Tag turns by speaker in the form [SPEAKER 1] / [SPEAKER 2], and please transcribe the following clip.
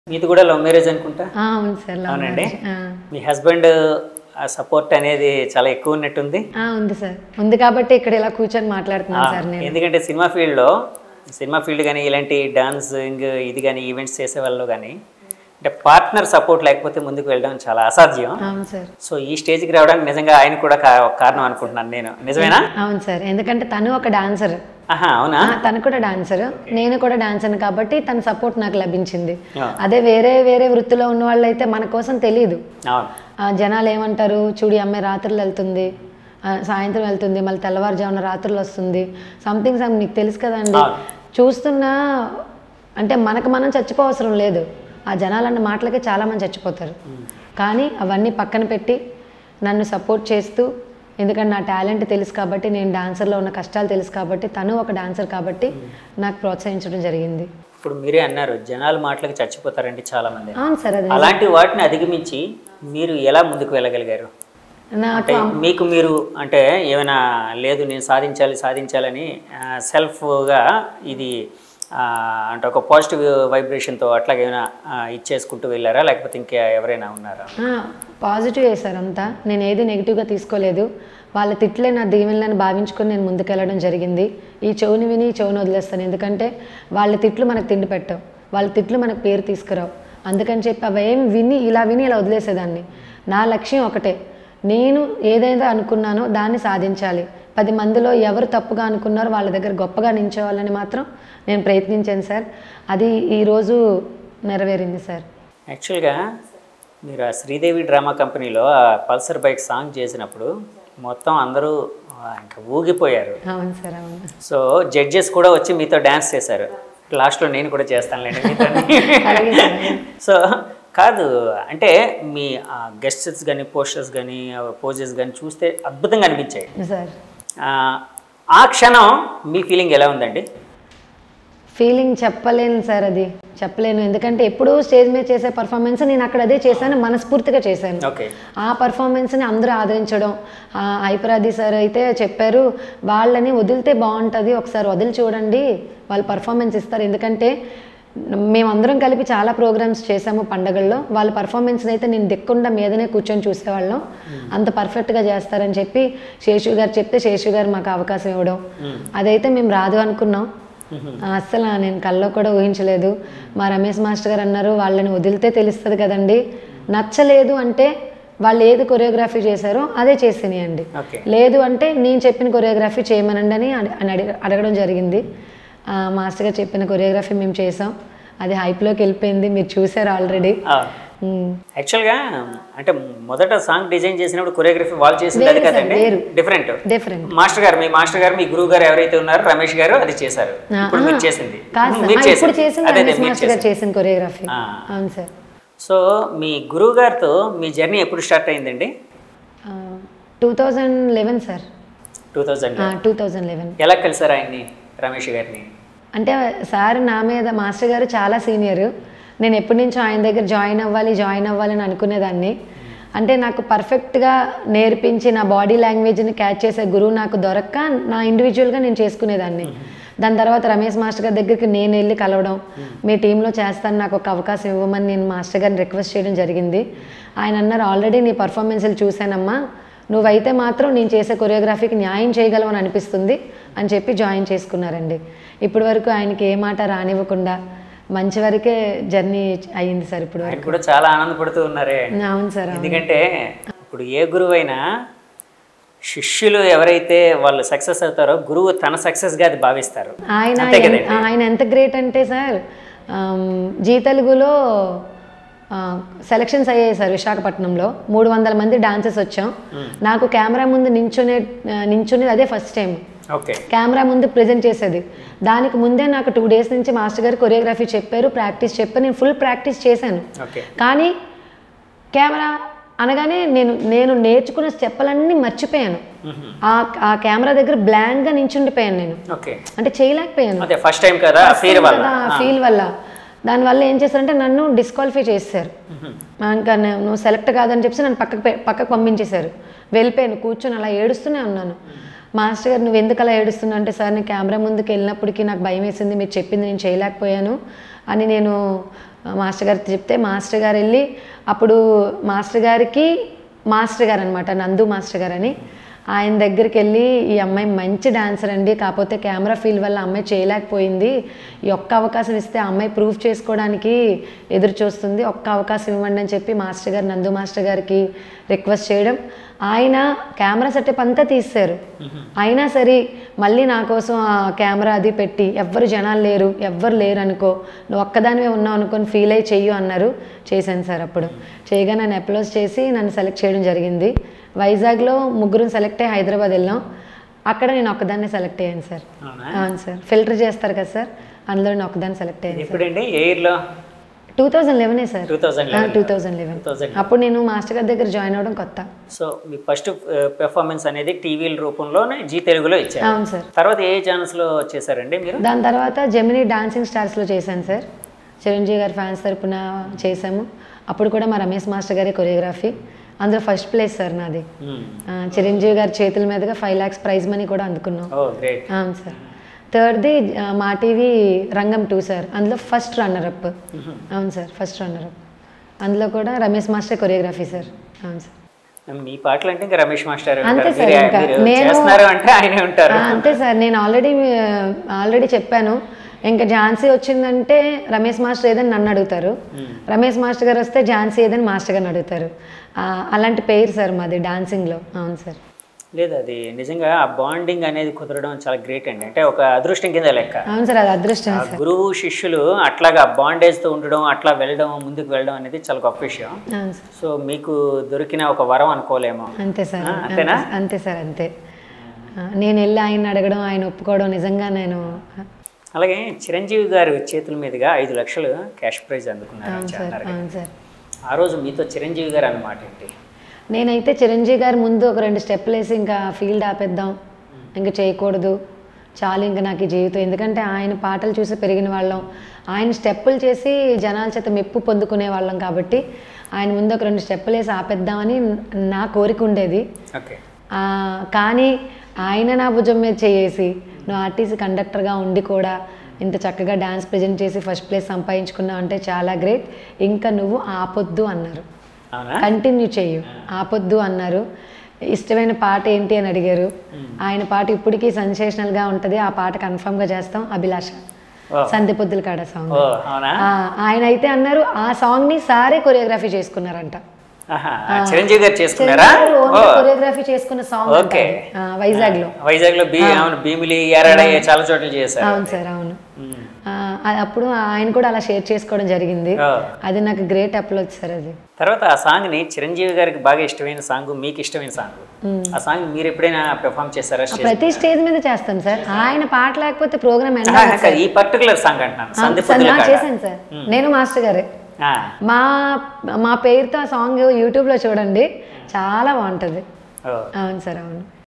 [SPEAKER 1] మీది కూడా love marriage అనుకుంటా
[SPEAKER 2] ఆ, అవును సార్ లవ్
[SPEAKER 1] అవునండి
[SPEAKER 2] మ్యారేజ్. ఆ.
[SPEAKER 1] మీ హస్బెండ్ సపోర్ట్ అనేది చాలా ఎక్కువ ఉన్నట్టుంది
[SPEAKER 2] ఆ, ఉంది సార్ ఉంది కాబట్టి ఇక్కడ ఇలా కూర్చొని మాట్లాడుతున్నాను సార్ నేను
[SPEAKER 1] ఎందుకంటే సినిమా ఫీల్డ్లో సినిమా ఫీల్డ్ కానీ ఇలాంటి డాన్సింగ్ ఇది కానీ ఈవెంట్స్ చేసే వాళ్ళు కానీ అంటే పార్ట్నర్ సపోర్ట్ లేకపోతే ముందుకు వెళ్ళడం చాలా అసాధ్యం
[SPEAKER 2] అవును సార్
[SPEAKER 1] సో ఈ స్టేజ్కి రావడానికి నిజంగా ఆయన కూడా కా- ఒక కారణం అనుకుంటున్నాను నేను నిజమేనా
[SPEAKER 2] అవును సార్ ఎందుకంటే తను ఒక డాన్సర్
[SPEAKER 1] ఆహా అవునా
[SPEAKER 2] తను కూడా డాన్సర్ నేను కూడా డాన్సర్ కాబట్టి తన సపోర్ట్ నాకు లభించింది
[SPEAKER 1] ఆ.
[SPEAKER 2] అదే వేరే వేరే వృత్తిలో ఉన్న వాళ్ళు అయితే మన కోసం తెలియదు
[SPEAKER 1] అవును
[SPEAKER 2] ఆ, జనాలు ఏమంటారు చూడి అమ్మాయి రాత్రులు వెళ్తుంది ఆ, సాయంత్రం వెళ్తుంది మళ్ళీ తెల్లవారుజామున రాత్రులు వస్తుంది సంథింగ్ సమ్ మీకు తెలుసు కదండి
[SPEAKER 1] అవును.
[SPEAKER 2] చూస్తున్నా అంటే మనకు మనం చచ్చిపోవసరం లేదు ఆ జనాలన్న మాటలకే చాలామంది చచ్చిపోతారు కానీ అవన్నీ పక్కన పెట్టి నన్ను సపోర్ట్ చేస్తూ ఎందుకంటే నా టాలెంట్ తెలుసు కాబట్టి నేను డాన్సర్లో ఉన్న కష్టాలు తెలుసు కాబట్టి తను ఒక డాన్సర్ కాబట్టి నాకు ప్రోత్సహించడం జరిగింది
[SPEAKER 1] ఇప్పుడు మీరే అన్నారు జనాల మాటలకు చచ్చిపోతారండి చాలా మంది
[SPEAKER 2] అవును సార్ అది
[SPEAKER 1] అలాంటి వాటిని అధిగమించి మీరు ఎలా ముందుకు వెళ్ళగలిగారు
[SPEAKER 2] నాకు
[SPEAKER 1] అంటే మీకు మీరు అంటే ఏమైనా లేదు నేను సాధించాలి సాధించాలని సెల్ఫ్గా ఇది ఆ, అంటే ఒక పాజిటివ్ వైబ్రేషన్తో అట్లాగే ఏమైనా ఆ, ఇచ్చేసుకుంటూ వెళ్ళారా లేకపోతే ఇంకా ఎవరైనా ఉన్నారా
[SPEAKER 2] పాజిటివ్ వేశారు అంతా నేను ఏది నెగిటివ్గా తీసుకోలేదు వాళ్ళ తిట్లే నా దీవెనలని భావించుకొని నేను ముందుకెళ్ళడం జరిగింది ఈ చెవుని విని ఈ చెవుని వదిలేస్తాను ఎందుకంటే వాళ్ళ తిట్లు మనకు తిండి పెట్టవు వాళ్ళ తిట్లు మనకు పేరు తీసుకురావు అందుకని చెప్పి అవి ఏం విని ఇలా విని ఇలా వదిలేసేదాన్ని నా లక్ష్యం ఒకటే నేను ఏదైతే అనుకున్నానో దాన్ని సాధించాలి పది మందిలో ఎవరు తప్పుగా అనుకున్నారో వాళ్ళ దగ్గర గొప్పగా నించోవాలని మాత్రం నేను ప్రయత్నించాను సార్ అది ఈరోజు నెరవేరింది సార్
[SPEAKER 1] యాక్చువల్గా మీరు ఆ శ్రీదేవి డ్రామా కంపెనీలో ఆ పల్సర్ బైక్ సాంగ్ చేసినప్పుడు మొత్తం అందరూ ఆ, ఇంకా ఊగిపోయారు
[SPEAKER 2] అవును సార్ అవును
[SPEAKER 1] సో జడ్జెస్ కూడా వచ్చి మీతో డ్యాన్స్ చేశారు లాస్ట్లో నేను కూడా చేస్తానులేండి మీతో
[SPEAKER 2] అలాగే సార్
[SPEAKER 1] సో కాదు అంటే మీ గెస్టర్స్ కానీ పోస్టర్స్ కానీ పోజెస్ కానీ చూస్తే అద్భుతంగా అనిపించాయి
[SPEAKER 2] సార్
[SPEAKER 1] ఆ, ఆ క్షణం మీ ఫీలింగ్ ఎలా ఉందండి
[SPEAKER 2] ఫీలింగ్ చెప్పలేను సార్ అది చెప్పలేను ఎందుకంటే ఎప్పుడూ స్టేజ్ మీద చేసే పర్ఫార్మెన్స్ నేను అక్కడ అదే చేశాను మనస్ఫూర్తిగా చేశాను
[SPEAKER 1] ఓకే
[SPEAKER 2] ఆ పర్ఫార్మెన్స్ని అందరూ ఆదరించడం ఆ ఐపరాది సార్ అయితే చెప్పారు వాళ్ళని వదిలితే బాగుంటుంది ఒకసారి వదిలి చూడండి వాళ్ళు పర్ఫార్మెన్స్ ఇస్తారు ఎందుకంటే మేమందరం కలిపి చాలా ప్రోగ్రామ్స్ చేసాము పండగల్లో వాళ్ళ పర్ఫార్మెన్స్ని అయితే నేను దిక్కుండా మీదనే కూర్చొని చూసేవాళ్ళం అంత పర్ఫెక్ట్గా చేస్తారని చెప్పి శేషు గారు చెప్తే శేషు గారు మాకు అవకాశం ఇవ్వడం అదైతే మేము రాదు అనుకున్నాం అస్సలు నేను కల్లో కూడా ఊహించలేదు మా రమేష్ మాస్టర్ గారు అన్నారు వాళ్ళని వదిలితే తెలుస్తుంది కదండి నచ్చలేదు అంటే వాళ్ళు ఏది కొరియోగ్రఫీ చేశారో అదే చేసినాయండి
[SPEAKER 1] ఓకే
[SPEAKER 2] లేదు అంటే నేను చెప్పిన కొరియోగ్రఫీ చేయమనండి అని అడి- అని అడిగ అడగడం జరిగింది ఆ, మాస్టర్ గారు చెప్పిన కొరియోగ్రఫీ మేము చేసాం అది హైప్లోకి వెళ్ళిపోయింది మీరు చూసారు ఆల్రెడీ
[SPEAKER 1] యాక్చువల్గా అంటే మొదట సాంగ్ డిజైన్ చేసినప్పుడు కొరియోగ్రఫీ వాళ్ళు చేసింది అది
[SPEAKER 2] వేరు సార్,
[SPEAKER 1] కదండి
[SPEAKER 2] వేరు.
[SPEAKER 1] డిఫరెంట్
[SPEAKER 2] డిఫరెంట్
[SPEAKER 1] మాస్టర్ గారు మీ మాస్టర్ గారు మీ గురువు గారు ఎవరైతే ఉన్నారో రమేష్ గారు అది చేశారు ఇప్పుడు మీరు చేసింది
[SPEAKER 2] కాదు సార్
[SPEAKER 1] మీరు
[SPEAKER 2] ఆ, ఇప్పుడు
[SPEAKER 1] చేసింది
[SPEAKER 2] చేసింది
[SPEAKER 1] అదే అదే
[SPEAKER 2] రమేష్
[SPEAKER 1] మీరు
[SPEAKER 2] మాస్టర్ గారు
[SPEAKER 1] చేసింది
[SPEAKER 2] చేసిన కొరియోగ్రఫీ
[SPEAKER 1] ఆ.
[SPEAKER 2] అవును సార్
[SPEAKER 1] సో మీ గురువు గారితో మీ జర్నీ ఎప్పుడు స్టార్ట్ అయిందండి
[SPEAKER 2] two thousand eleven sir
[SPEAKER 1] two thousand
[SPEAKER 2] two thousand eleven
[SPEAKER 1] ఎలా కలిసారు ఆయన్ని రమేష్ గారిని
[SPEAKER 2] అంటే సార్ నా మీద మాస్టర్ గారు చాలా సీనియర్ నేను ఎప్పటి నుంచో ఆయన దగ్గర జాయిన్ అవ్వాలి జాయిన్ అవ్వాలి అని అనుకునేదాన్ని అంటే నాకు పర్ఫెక్ట్గా నేర్పించి నా బాడీ లాంగ్వేజ్ని క్యాచ్ చేసే గురువు నాకు దొరక్క నా ఇండివిజువల్గా నేను చేసుకునేదాన్ని దాని తర్వాత రమేష్ మాస్టర్ గారి దగ్గరికి నేను వెళ్ళి కలవడం మీ టీంలో చేస్తాను నాకు ఒక అవకాశం ఇవ్వమని నేను మాస్టర్ గారిని రిక్వెస్ట్ చేయడం జరిగింది ఆయన అన్నారు ఆల్రెడీ నీ పర్ఫార్మెన్స్లు చూశానమ్మా నువ్వైతే మాత్రం నేను చేసే కొరియోగ్రఫీకి న్యాయం చేయగలవని అనిపిస్తుంది అని చెప్పి జాయిన్ చేసుకున్నారండి ఇప్పటి వరకు ఆయనకి ఏ మాట రానివ్వకుండా మంచి వరకే జర్నీ అయ్యింది సార్ ఇప్పుడు
[SPEAKER 1] ఆయన కూడా చాలా ఆనందపడుతూ ఉన్నారే
[SPEAKER 2] అవును సార్ అవును.
[SPEAKER 1] ఎందుకంటే ఇప్పుడు ఏ గురువు అయినా శిష్యులు ఎవరైతే వాళ్ళు సక్సెస్ అవుతారో గురువు తన సక్సెస్గా అది భావిస్తారు
[SPEAKER 2] ఆయన
[SPEAKER 1] అంతే
[SPEAKER 2] ఎన్-
[SPEAKER 1] కదండి
[SPEAKER 2] ఆయన ఎంత గ్రేట్ అంటే సార్ ఆమ్, జీ తెలుగులో సెలక్షన్స్ అయ్యాయి సార్ విశాఖపట్నంలో మూడు వందల మంది డాన్సెస్ వచ్చాం నాకు కెమెరా ముందు నించునే ఆ, నించునేది అదే ఫస్ట్ టైం
[SPEAKER 1] ఓకే
[SPEAKER 2] కెమెరా ముందు ప్రజెంట్ చేసేది దానికి ముందే నాకు టూ డేస్ నుంచి మాస్టర్ గారు కొరియోగ్రఫీ చెప్పారు ప్రాక్టీస్ చెప్పారు నేను ఫుల్ ప్రాక్టీస్ చేశాను
[SPEAKER 1] ఓకే
[SPEAKER 2] కానీ కెమెరా అనగానే నేను నేను నేర్చుకున్న స్టెప్పులన్నీ మర్చిపోయాను ఆ ఆ కెమెరా దగ్గర బ్లాంక్గా నించుండిపోయాను నేను
[SPEAKER 1] ఓకే
[SPEAKER 2] అంటే చేయలేకపోయాను
[SPEAKER 1] అదే ఫస్ట్ టైం కదా ఫీర్ వల్ల
[SPEAKER 2] ఫీల్ వల్ల దానివల్ల ఏం చేశారంటే నన్ను డిస్క్వాలిఫై చేశారు ఇంకా నే- నువ్వు సెలెక్ట్ కాదని చెప్పి నన్ను పక్కకు పె- పక్కకు పంపించేశారు వెళ్ళిపోయాను కూర్చొని అలా ఏడుస్తూనే ఉన్నాను మాస్టర్ గారు నువ్వు ఎందుకు అలా ఏడుస్తున్నావు అంటే సార్ నేను కెమెరా ముందుకు వెళ్ళినప్పటికీ నాకు భయం వేసింది మీరు చెప్పింది నేను చేయలేకపోయాను అని నేను మాస్టర్ గారికి చెప్తే మాస్టర్ గారు వెళ్ళి అప్పుడు మాస్టర్ గారికి మాస్టర్ గారు అనమాట నందు మాస్టర్ గారు అని ఆయన దగ్గరికి వెళ్ళి ఈ అమ్మాయి మంచి డాన్సర్ అండి కాకపోతే కెమెరా ఫీల్ వల్ల అమ్మాయి చేయలేకపోయింది ఈ ఒక్క అవకాశం ఇస్తే ఆ అమ్మాయి ప్రూఫ్ చేసుకోవడానికి ఎదురు చూస్తుంది ఒక్క అవకాశం ఇవ్వండి అని చెప్పి మాస్టర్ గారు నందు మాస్టర్ గారికి రిక్వెస్ట్ చేయడం ఆయన కెమెరా సెటప్ అంతా తీశారు అయినా సరే మళ్ళీ నా కోసం ఆ కెమెరా అది పెట్టి ఎవ్వరు జనాలు లేరు ఎవ్వరు లేరు అనుకో నువ్వు ఒక్కదానివే ఉన్నావు అనుకొని ఫీల్ అయ్యి చెయ్యు అన్నారు చేశాను సార్ అప్పుడు చేయగా నన్ను అప్లోజ్ చేసి నన్ను సెలెక్ట్ చేయడం జరిగింది వైజాగ్లో ముగ్గురు సెలెక్ట్ అయ్యి హైదరాబాద్ వెళ్ళాం అక్కడ నేను ఒక్కదాన్నే సెలెక్ట్ అయ్యాను సార్
[SPEAKER 1] అవునా
[SPEAKER 2] అవును సార్ ఫిల్టర్ చేస్తారు కదా సార్ అందులో నేను ఒక్కదాన్ని సెలెక్ట్ అయ్యాను
[SPEAKER 1] ఎప్పుడండి ఏ ఇయర్లో
[SPEAKER 2] టూ థౌజండ్ లెవెనే sir
[SPEAKER 1] two thousand
[SPEAKER 2] two thousand eleven
[SPEAKER 1] two thousand
[SPEAKER 2] అప్పుడు నేను మాస్టర్ గారి దగ్గర జాయిన్ అవ్వడం కొత్త
[SPEAKER 1] సో మీ ఫస్ట్ పెర్ఫార్మెన్స్ అనేది టీవీల రూపంలోనే జీ తెలుగులో ఇచ్చారు
[SPEAKER 2] అవును సార్
[SPEAKER 1] తర్వాత ఏ ఛానల్స్లో చేశారండి మీరు
[SPEAKER 2] దాని తర్వాత జెమినీ డాన్సింగ్ స్టార్స్లో చేశాను సార్ చిరంజీవి గారి ఫ్యాన్స్ తరపున చేశాము అప్పుడు కూడా మా రమేష్ మాస్టర్ గారి కొరియోగ్రఫీ అందులో ఫస్ట్ ప్లేస్ సార్ నాది
[SPEAKER 1] మ్మ్.
[SPEAKER 2] ఆ, చిరంజీవి గారి చేతుల మీదుగా ఫైవ్ ల్యాక్స్ ప్రైజ్ మనీ కూడా అందుకున్నాం
[SPEAKER 1] ఓ గ్రేట్
[SPEAKER 2] అవును సార్ థర్డ్ది ఆ, మా టీవీ రంగం టూ సార్ అందులో ఫస్ట్ రన్నర్ అప్ అవును సార్ ఫస్ట్ రన్నర్ అప్ అందులో కూడా రమేష్ మాస్టర్ కొరియోగ్రఫీ సార్ అవును సార్
[SPEAKER 1] మీ పాటలు అంటే ఇంకా రమేష్ మాస్టర్
[SPEAKER 2] అంతే
[SPEAKER 1] ఉంటారు.
[SPEAKER 2] సార్,
[SPEAKER 1] మీరే-
[SPEAKER 2] ఇంకా
[SPEAKER 1] మీరు
[SPEAKER 2] నేను-
[SPEAKER 1] చేస్తున్నారు అంటే ఆయనే ఉంటారు
[SPEAKER 2] ఆ, అంతే సార్ నేను ఆల్రెడీ ఆల్రెడీ చెప్పాను ఇంకా ఝాన్సీ వచ్చిందంటే రమేష్ మాస్టర్ ఏదని నన్ను అడుగుతారు రమేష్ మాస్టర్ గారు వస్తే ఝాన్సీ ఏదని మాస్టర్ గారిని అడుగుతారు ఆ, అలాంటి పేరు సార్ మాది డాన్సింగ్లో అవును సార్
[SPEAKER 1] లేదు అది నిజంగా ఆ బాండింగ్ అనేది కుదరడం చాలా గ్రేట్ అండి అంటే ఒక అదృష్టం కింద లెక్క
[SPEAKER 2] అవును సార్ అది అదృష్టం
[SPEAKER 1] ఆ గురువు శిష్యులు అట్లాగా బాండేజ్తో ఉండడం అట్లా వెళ్ళడం ముందుకు వెళ్ళడం అనేది చాలా గొప్ప విషయం
[SPEAKER 2] అవును సార్
[SPEAKER 1] సో మీకు దొరికిన ఒక వరం అనుకోలేమో
[SPEAKER 2] అంతే సార్
[SPEAKER 1] ఆ, అంతేనా?
[SPEAKER 2] అంతే- అంతే సార్ అంతే ఆ, నేను వెళ్ళి ఆయన అడగడం ఆయన ఒప్పుకోవడం నిజంగా నేను
[SPEAKER 1] అలాగే చిరంజీవి గారి చేతుల మీదుగా ఐదు లక్షలు క్యాష్ ప్రైజ్ అందుకున్నారు
[SPEAKER 2] అవును
[SPEAKER 1] అని
[SPEAKER 2] సార్
[SPEAKER 1] అన్నారు
[SPEAKER 2] అవును సార్
[SPEAKER 1] ఆ రోజు మీతో చిరంజీవి గారు అన్నమాట ఏంటి
[SPEAKER 2] నేనైతే చిరంజీవి గారి ముందు ఒక రెండు స్టెప్పులు వేసి ఇంకా ఫీల్డ్ ఆపేద్దాం ఇంకా చేయకూడదు చాలు ఇంకా నాకు ఈ జీవితం ఎందుకంటే ఆయన పాటలు చూసి పెరిగిన వాళ్ళం ఆయన స్టెప్పులు చేసి జనాల చేత మెప్పు పొందుకునే వాళ్ళం కాబట్టి ఆయన ముందు ఒక రెండు స్టెప్పులు వేసి ఆపేద్దామని నా కోరిక ఉండేది
[SPEAKER 1] ఓకే
[SPEAKER 2] ఆ, కానీ ఆయన నా భుజం మీద చేసి నువ్వు ఆర్టీసీ కండక్టర్గా ఉండి కూడా ఇంత చక్కగా డ్యాన్స్ ప్రజెంట్ చేసి ఫస్ట్ ప్లేస్ సంపాదించుకున్నావు అంటే చాలా గ్రేట్ ఇంకా నువ్వు ఆపొద్దు అన్నారు
[SPEAKER 1] అవునా
[SPEAKER 2] కంటిన్యూ చెయ్యు ఆపొద్దు అన్నారు ఇష్టమైన పాట ఏంటి అని అడిగారు ఆయన పాట ఇప్పటికీ సెన్సేషనల్గా ఉంటుంది ఆ పాట కన్ఫర్మ్గా చేస్తాం అభిలాష
[SPEAKER 1] ఓ
[SPEAKER 2] సంధ్య పొద్దుల కాడ సాంగ్
[SPEAKER 1] ఓ అవునా
[SPEAKER 2] ఆయన అయితే అన్నారు ఆ సాంగ్ని సారే కొరియోగ్రఫీ చేసుకున్నారంట
[SPEAKER 1] ఆహా, ఆ చిరంజీవి గారు చేసుకున్నారా ఓ
[SPEAKER 2] కొరియోగ్రఫీ చేసుకున్న సాంగ్
[SPEAKER 1] ఓకే.
[SPEAKER 2] వైజాగ్ లో
[SPEAKER 1] వైజాగ్ లో బీ అవును భీమిలి ఎరడ చాలా చోట్ల చేశారు
[SPEAKER 2] అవును సార్ అవును
[SPEAKER 1] మ్మ్.
[SPEAKER 2] ఆ, అది అప్పుడు ఆయన కూడా అలా షేర్ చేసుకోవడం జరిగింది
[SPEAKER 1] ఓ.
[SPEAKER 2] అది నాకు గ్రేట్ అప్లోచ్ సార్ అది
[SPEAKER 1] తర్వాత ఆ సాంగ్ ని చిరంజీవి గారికి బాగా ఇష్టమైన సాంగ్ మీకు ఇష్టమైన సాంగ్ ఆ సాంగ్ మీరు ఎప్పుడైనా పెర్ఫామ్ చేశారా స్టేజ్
[SPEAKER 2] ప్రతి స్టేజ్ మీద చేస్తాను సార్ ఆయన పాట లేకపోతే ప్రోగ్రామ్ ఎండ్
[SPEAKER 1] ఆహా, కాదు, ఈ పర్టికులర్ సాంగ్ అంటున్నాను సందీప్ పొద్దుల కాడ.
[SPEAKER 2] చేశాను సార్ నేను మాస్టర్ గారే
[SPEAKER 1] ఆ,
[SPEAKER 2] మా మా పేరుతో ఆ సాంగ్ యూట్యూబ్లో చూడండి చాలా బాగుంటుంది
[SPEAKER 1] ఓ.
[SPEAKER 2] అవును సార్ అవును